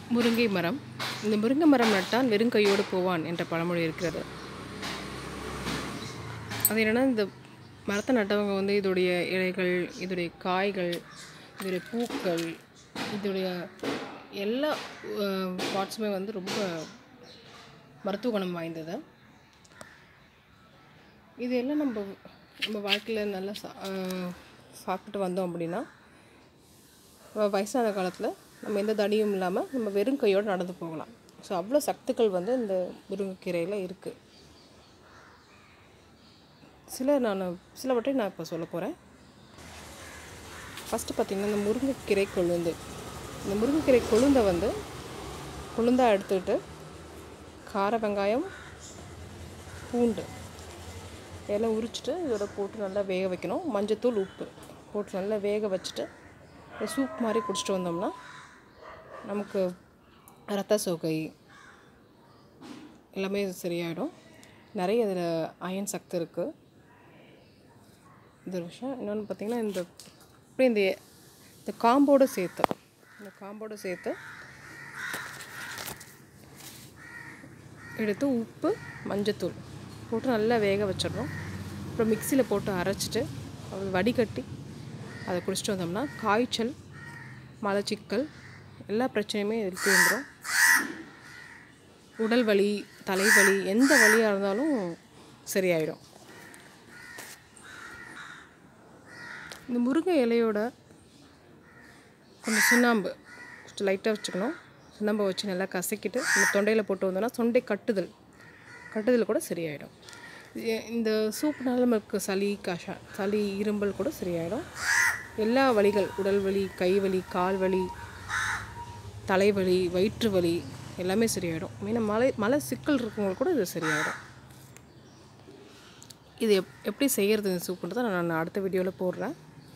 முருங்கை மரம் இந்த முருங்கை மரம் நட்டான் வெறும் கையோடு போவான் என்ற பழமொழி இருக்கிறது அது என்னென்னா இந்த மரத்தை நட்டவங்க வந்து இதோடைய இலைகள் இதோடைய காய்கள் இதோடைய பூக்கள் இதோடைய எல்லா பார்ட்ஸுமே வந்து ரொம்ப மருத்துவ குணம் வாய்ந்தது இது எல்லாம் நம்ம நம்ம வாழ்க்கையில் நல்லா சா ஆஹ் சாப்பிட்டு வந்தோம் அப்படின்னா வ- வயசான காலத்தில் நம்ம எந்த தடியும் இல்லாமல் நம்ம வெறும் கையோடு நடந்து போகலாம் ஸோ அவ்வளோ சத்துக்கள் வந்து இந்த முருங்கைக்கீரையில் இருக்குது சில நான் சிலவற்றை நான் இப்போ சொல்ல போகிறேன் ஃபஸ்ட்டு பார்த்திங்கன்னா இந்த முருங்கைக்கீரை கொழுந்து இந்த முருங்கைக்கீரை கொழுந்தை வந்து கொழுந்தா எடுத்துக்கிட்டு கார வெங்காயம் பூண்டு எல்லாம் உரிச்சிட்டு இதோட போட்டு நல்லா வேக வைக்கணும் மஞ்சத்தூள் உப்பு போட்டு நல்லா வேக வச்சுட்டு இந்த சூப் மாதிரி குடிச்சிட்டு வந்தோம்னா நமக்கு ரத்த சோகை எல்லாமே சரியாயிடும் நிறைய இதில் அயன் சக்தி இருக்குது இந்த ஒரு விஷயம் இன்னொன்று பார்த்திங்கன்னா இந்த அப்படியே இந்த இந்த காம்போடு சேர்த்து இந்த காம்போடு சேர்த்து எடுத்து உப்பு மஞ்சத்தூள் போட்டு நல்லா வேக வச்சிடணும் அப்புறம் மிக்சியில் போட்டு அரைச்சிட்டு அது வடிகட்டி அதை குடிச்சிட்டு வந்தோம்னா காய்ச்சல் மலச்சிக்கல் எல்லா பிரச்சனையுமே இதில் தீர்ந்துடும் உடல் வலி தலைவலி எந்த வலியாக இருந்தாலும் சரியாயிடும் இந்த முருங்கை இலையோட கொஞ்சம் சுண்ணாம்பு கொஞ்சம் லைட்டாக வச்சுக்கணும் சுண்ணாம்பை வச்சு நல்லா கசக்கிட்டு இந்த தொண்டையில் போட்டு வந்தோம்னா தொண்டை கட்டுதல் கட்டுதல் கூட சரியாயிடும் இ- இந்த சூப்னால நமக்கு சளி கஷ சளி இரும்பல் கூட சரியாயிடும் எல்லா வலிகள் உடல் வலி கை வலி கால் வலி தலைவலி வயிற்று வலி எல்லாமே சரியாயிடும் மெயினாக மலை மலை சிக்கல் இருக்கவங்களுக்கு கூட இது சரியாயிடும் இது எப் எப்படி செய்கிறது இந்த சூப்புன்றதை நான் அடுத்த வீடியோவில் போடுறேன்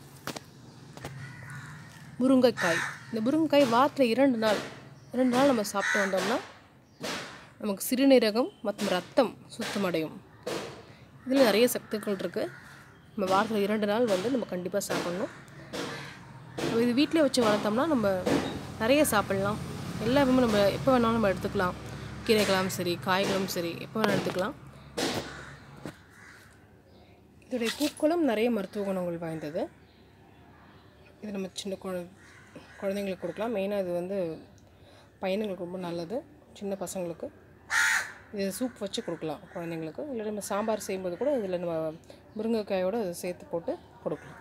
முருங்கைக்காய் இந்த முருங்கைக்காய் வாரத்தில் இரண்டு நாள் இரண்டு நாள் நம்ம சாப்பிட்டு வந்தோம்னா நமக்கு சிறுநீரகம் மற்றும் ரத்தம் சுத்தமடையும் இதில் நிறைய சத்துக்கள் இருக்குது நம்ம வாரத்தில் இரண்டு நாள் வந்து நம்ம கண்டிப்பாக சாப்பிட்ணும் நம்ம இது வீட்டிலே வச்சு வளர்த்தோம்னா நம்ம நிறைய சாப்பிட்லாம் எல்லாமே நம்ம எப்போ வேணாலும் நம்ம எடுத்துக்கலாம் கீரைகளும் சரி காய்களும் சரி எப்போ வேணாலும் எடுத்துக்கலாம் இதோடைய பூக்களும் நிறைய மருத்துவ குணங்கள் வாய்ந்தது இது நம்ம சின்ன குழ குழந்தைங்களுக்கு கொடுக்கலாம் மெயினாக இது வந்து பையனுங்களுக்கு ரொம்ப நல்லது சின்ன பசங்களுக்கு இது சூப் வச்சு கொடுக்கலாம் குழந்தைங்களுக்கு இல்லை நம்ம சாம்பார் செய்யும்போது கூட இதில் நம்ம முருங்கைக்காயோடு அதை சேர்த்து போட்டு கொடுக்கலாம்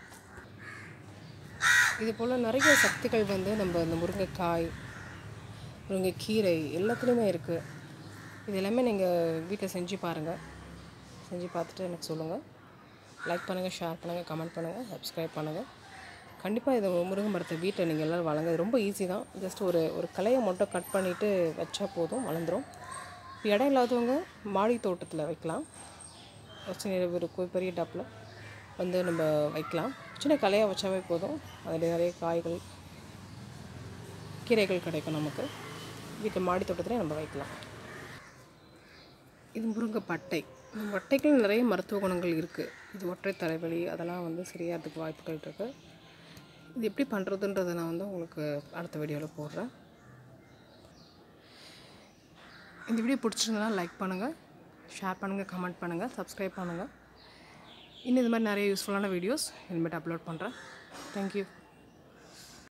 இது போல் நிறைய சக்திகள் வந்து நம்ம இந்த முருங்கைக்காய் முருங்கைக்கீரை எல்லாத்துலேயுமே இருக்குது இது எல்லாமே நீங்கள் வீட்டில் செஞ்சு பாருங்கள் செஞ்சு பார்த்துட்டு எனக்கு சொல்லுங்கள் லைக் பண்ணுங்கள் ஷேர் பண்ணுங்கள் கமெண்ட் பண்ணுங்கள் சப்ஸ்கிரைப் பண்ணுங்கள் கண்டிப்பாக இது முருங்கை மரத்தை வீட்டில் நீங்கள் எல்லோரும் வளங்க இது ரொம்ப ஈஸி தான் ஜஸ்ட் ஒரு ஒரு கிளையை மட்டும் கட் பண்ணிவிட்டு வச்சா போதும் வளர்ந்துரும் இடம் இல்லாதவங்க மாடி தோட்டத்தில் வைக்கலாம் ஒரு சின்ன ஒரு கு- பெரிய டப்பில் வந்து நம்ம வைக்கலாம் சின்ன கலையாக வச்சாவே போதும் அதில் நிறைய காய்கள் கீரைகள் கிடைக்கும் நமக்கு வீட்டில் மாடி தோட்டத்திலே நம்ம வைக்கலாம் இது முருங்கை பட்டை இந்த பட்டைகள் நிறைய மருத்துவ குணங்கள் இருக்குது இது ஒற்றை தலைவலி அதெல்லாம் வந்து சரியாகிறதுக்கு வாய்ப்புகள் இருக்குது இது எப்படி பண்ணுறதுன்றதை நான் வந்து உங்களுக்கு அடுத்த வீடியோவில் போடுறேன் இந்த வீடியோ பிடிச்சிருந்தனா லைக் பண்ணுங்கள் ஷேர் பண்ணுங்கள் கமெண்ட் பண்ணுங்கள் சப்ஸ்கிரைப் பண்ணுங்கள் இன்னும் இது மாதிரி நிறைய யூஸ்ஃபுல்லான வீடியோஸ் இனிமேட்டு அப்லோட் பண்ணுறேன் தேங்க்யூ